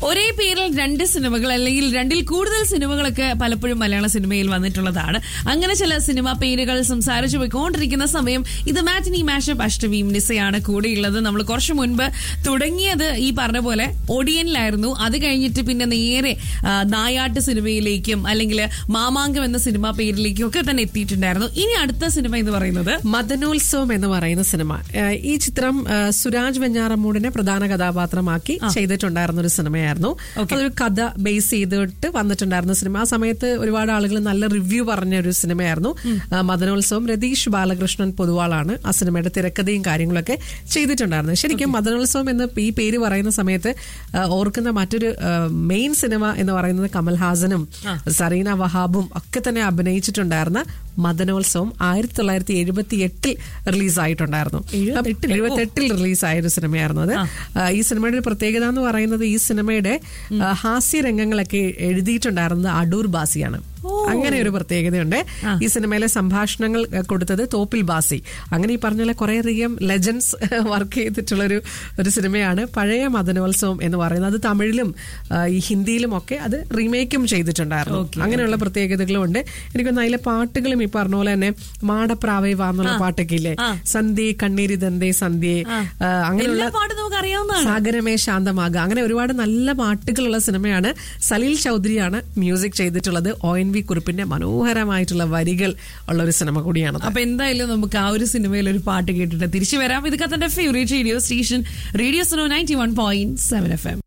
ഒരേ പേരിൽ രണ്ട് സിനിമകൾ അല്ലെങ്കിൽ രണ്ടിൽ കൂടുതൽ സിനിമകളൊക്കെ പലപ്പോഴും മലയാള സിനിമയിൽ വന്നിട്ടുള്ളതാണ് അങ്ങനെ ചില സിനിമ പേരുകൾ സംസാരിച്ചു പോയിക്കൊണ്ടിരിക്കുന്ന സമയം ഇത് മാറ്റിനി മാഷപ്പ് അഷ്ടമിയും നിസയാണ് കൂടെയുള്ളത് നമ്മൾ കുറച്ചു മുൻപ് തുടങ്ങിയത് ഈ പറഞ്ഞ പോലെ ഒടിയനിലായിരുന്നു അത് കഴിഞ്ഞിട്ട് പിന്നെ നേരെ ആ, നായാട്ട് സിനിമയിലേക്കും അല്ലെങ്കിൽ മാമാങ്കം എന്ന സിനിമ പേരിലേക്കും ഒക്കെ തന്നെ എത്തിയിട്ടുണ്ടായിരുന്നു ഇനി അടുത്ത സിനിമ എന്ന് പറയുന്നത് മദനോത്സവം എന്ന് പറയുന്ന സിനിമ ഏഹ് ഈ ചിത്രം ഏഹ് സുരാജ് വെഞ്ഞാറമ്മൂടിനെ പ്രധാന കഥാപാത്രമാക്കി ചെയ്തിട്ടുണ്ടായിരുന്ന ഒരു സിനിമയായിരുന്നു അതൊരു കഥ ബേസ് ചെയ്തിട്ട് വന്നിട്ടുണ്ടായിരുന്ന സിനിമ ആ സമയത്ത് ഒരുപാട് ആളുകൾ നല്ല റിവ്യൂ പറഞ്ഞ ഒരു സിനിമയായിരുന്നു ആ, മദനോത്സവം രതീഷ് ബാലകൃഷ്ണൻ പൊതുവാളാണ് ആ സിനിമയുടെ തിരക്കഥയും കാര്യങ്ങളൊക്കെ ചെയ്തിട്ടുണ്ടായിരുന്നത് ശരിക്കും മദനോത്സവം എന്ന് ഈ പേര് പറയുന്ന സമയത്ത് ആ, ഓർക്കുന്ന മറ്റൊരു മെയിൻ സിനിമ എന്ന് പറയുന്നത് കമൽഹാസനും സറീന വഹാബും ഒക്കെ തന്നെ അഭിനയിച്ചിട്ടുണ്ടായിരുന്ന മദനോത്സവം ആയിരത്തി തൊള്ളായിരത്തി എഴുപത്തി എട്ടിൽ റിലീസായിട്ടുണ്ടായിരുന്നു എഴുപത്തി എട്ടിൽ റിലീസായ ഒരു സിനിമയായിരുന്നു അത് ആ, ഈ സിനിമയുടെ ഒരു പ്രത്യേകത എന്ന് പറയുന്നത് ഈ സിനിമയുടെ ആ, ഹാസ്യ രംഗങ്ങളൊക്കെ എഴുതിയിട്ടുണ്ടായിരുന്നത് അടൂർ ബാസിയാണ് അങ്ങനെ ഒരു പ്രത്യേകതയുണ്ട് ഈ സിനിമയിലെ സംഭാഷണങ്ങൾ ആ, കൊടുത്തത് തോപ്പിൽ ബാസി അങ്ങനെ ഈ പറഞ്ഞ പോലെ കുറേയധികം ലെജൻസ് വർക്ക് ചെയ്തിട്ടുള്ള ഒരു ഒരു സിനിമയാണ് പഴയ മദനോത്സവം എന്ന് പറയുന്നത് അത് തമിഴിലും ആ, ഈ ഹിന്ദിയിലും ഒക്കെ അത് റീമേക്കും ചെയ്തിട്ടുണ്ടായിരുന്നു അങ്ങനെയുള്ള പ്രത്യേകതകളും ഉണ്ട് എനിക്കൊന്ന് അതിലെ പാട്ടുകളും ഈ പറഞ്ഞ പോലെ തന്നെ മാടപ്രാവേ വാന്നുള്ള പാട്ടൊക്കെ ഇല്ലേ സന്ധ്യ കണ്ണീരി ദന്തേ സന്ധ്യേ ആ, അങ്ങനെയുള്ള എല്ലാ പാട്ടും നമുക്ക് അറിയാവുന്നതാണ് സാഗരമേ ശാന്തമാകുക അങ്ങനെ ഒരുപാട് നല്ല പാട്ടുകളുള്ള സിനിമയാണ് സലീൽ ചൗധരിയാണ് മ്യൂസിക് ചെയ്തിട്ടുള്ളത് ഒ എൻ വി കുറിപ്പിന്റെ മനോഹരമായിട്ടുള്ള വരികൾ ഉള്ള ഒരു സിനിമ കൂടിയാണ് അപ്പൊ എന്തായാലും നമുക്ക് ആ ഒരു സിനിമയിൽ ഒരു പാട്ട് കേട്ടിട്ട് തിരിച്ചു വരാം ഇത് കത്തന്റെ favourite radio station radio Suno ninety one point seven F M